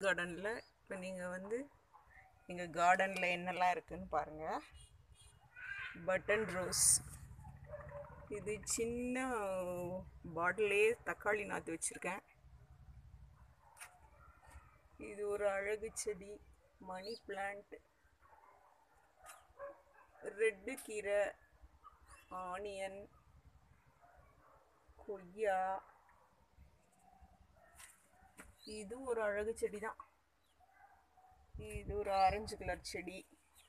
கார்டனில் இப்போ நீங்கள் வந்து எங்கள் கார்டனில் என்னெல்லாம் இருக்குன்னு பாருங்கள் பட்டன் ரோஸ் இது சின்ன பாட்டிலே தக்காளி நாற்று வச்சுருக்கேன் இது ஒரு அழகு செடி மணி பிளான்ட் ரெட்டு கீரை ஆனியன் கொய்யா இது ஒரு அழகு செடி தான் இது ஒரு ஆரஞ்சு கலர் செடி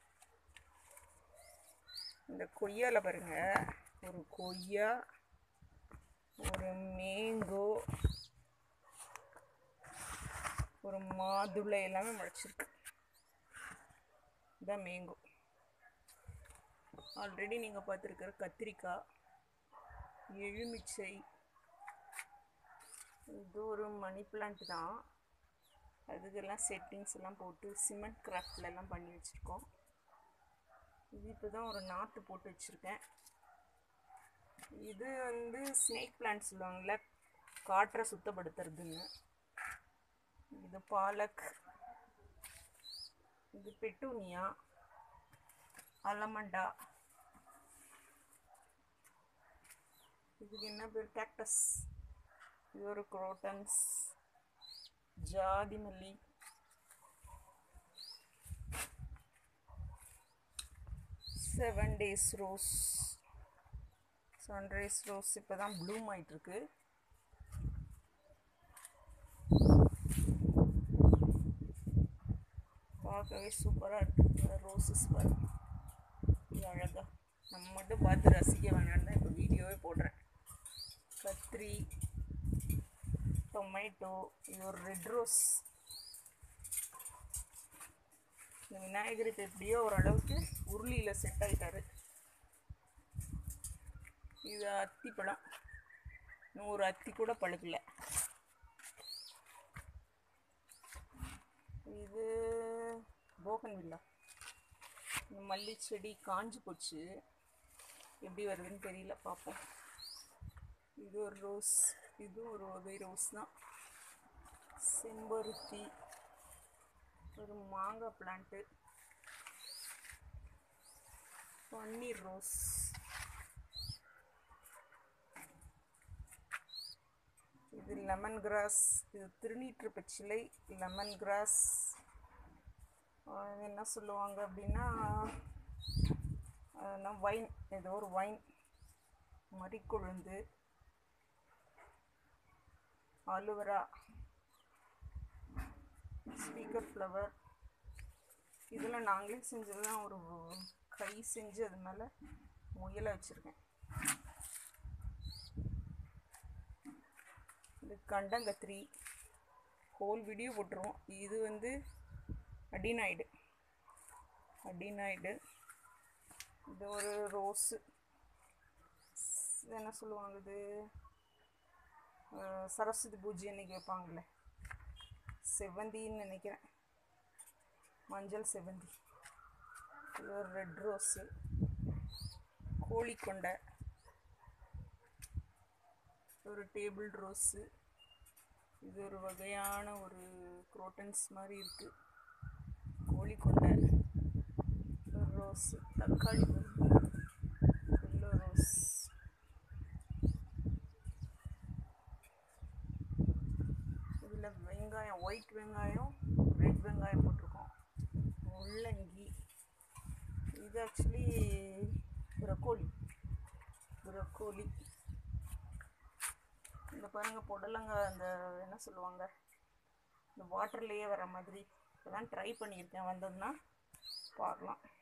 இந்த கொய்யால பாருங்க ஒரு கொய்யா ஒரு மேங்கோ ஒரு மாதுளை எல்லாமே முளைச்சிருக்கு இதான் மேங்கோ ஆல்ரெடி நீங்கள் பார்த்துருக்கிற கத்திரிக்காய் எலுமிச்சை இது ஒரு மணி பிளான்ட் தான் அதுக்கெல்லாம் செட்டிங்ஸ் எல்லாம் போட்டு சிமெண்ட் கிராஃப்ட்ல எல்லாம் பண்ணி வச்சுருக்கோம் இது இப்போ தான் ஒரு நாற்று போட்டு வச்சுருக்கேன் இது வந்து ஸ்னேக் பிளான்ட் சொல்லுவாங்கள்ல காற்றை சுத்தப்படுத்துறதுன்னு இது பாலக் இது பெட்டூனியா அலமண்டா இதுக்கு என்ன பேர் கேக்டஸ் இது ஒரு குரோட்டன்ஸ் ஜாதி மல்லி seven days rose seven days rose இப்போ தான் ப்ளூம் ஆயிட்டிருக்கு பார்க்கவே சூப்பராக இருக்குது ரோசஸ் பாருங்க இது அழகா நம்ம மட்டும் பார்த்து ரசிக்க வேணாம்னு தான் இப்போ வீடியோவே போடுறேன் கத்திரி டொமேட்டோ இது ஒரு ரெட் ரோஸ் இந்த விநாயகர் இப்போ எப்படியோ ஓரளவுக்கு உருளியில் செட் ஆகிட்டாரு இது அத்திப்பழம் இன்னும் ஒரு அத்தி கூட பழுக்கல இது போகன் வில்லா இந்த மல்லி செடி காஞ்சு போச்சு எப்படி வருதுன்னு தெரியல பார்ப்போம் இது ஒரு ரோஸ் இது ஒரு வகை ரோஸ் தான் செம்பருத்தி ஒரு மாங்காய் பிளான்ட்டு பன்னீர் ரோஸ் இது லெமன் கிராஸ் இது திருநீற்று பச்சிலை லெமன் கிராஸ் என்ன சொல்லுவாங்க அப்படின்னா வைன் ஏதோ ஒரு வைன் மறிக்கொழுந்து அலுவரா ஸ்பீக்கர் ஃப்ளவர் இதெல்லாம் நாங்களே செஞ்சதுதான் ஒரு கை செஞ்சு அது மேலே முயலை வச்சுருக்கேன் இது கண்டங்கத்திரி ஹோல் வீடியோ போட்டுருவோம் இது வந்து அடினாய்டு அடினாய்டு இது ஒரு ரோஸு என்ன சொல்லுவாங்க இது சரஸ்வதி பூஜை அன்னைக்கு வைப்பாங்கள்ல செவந்தின்னு நினைக்கிறேன் மஞ்சள் செவந்தி இது ஒரு ரெட் ரோஸு கோழிக்கொண்டை ஒரு டேபிள் ரோஸு இது ஒரு வகையான ஒரு குரோட்டன்ஸ் மாதிரி இருக்குது கோழிக்கொண்டை ஒரு ரோஸு தக்காளி எல்லோ ரோஸ் இதில் வெங்காயம் ஒயிட் வெங்காயம் ரெட் வெங்காயம் போட்டிருக்கோம் முள்ளங்கி இது ஆக்சுவலி ப்ரக்கோலி ப்ரக்கோலி இந்த பாருங்க புடலங்க அந்த என்ன சொல்லுவாங்க இந்த வாட்டர்லேயே வர மாதிரி இப்போதான் ட்ரை பண்ணியிருக்கேன் வந்ததுன்னா பார்க்கலாம்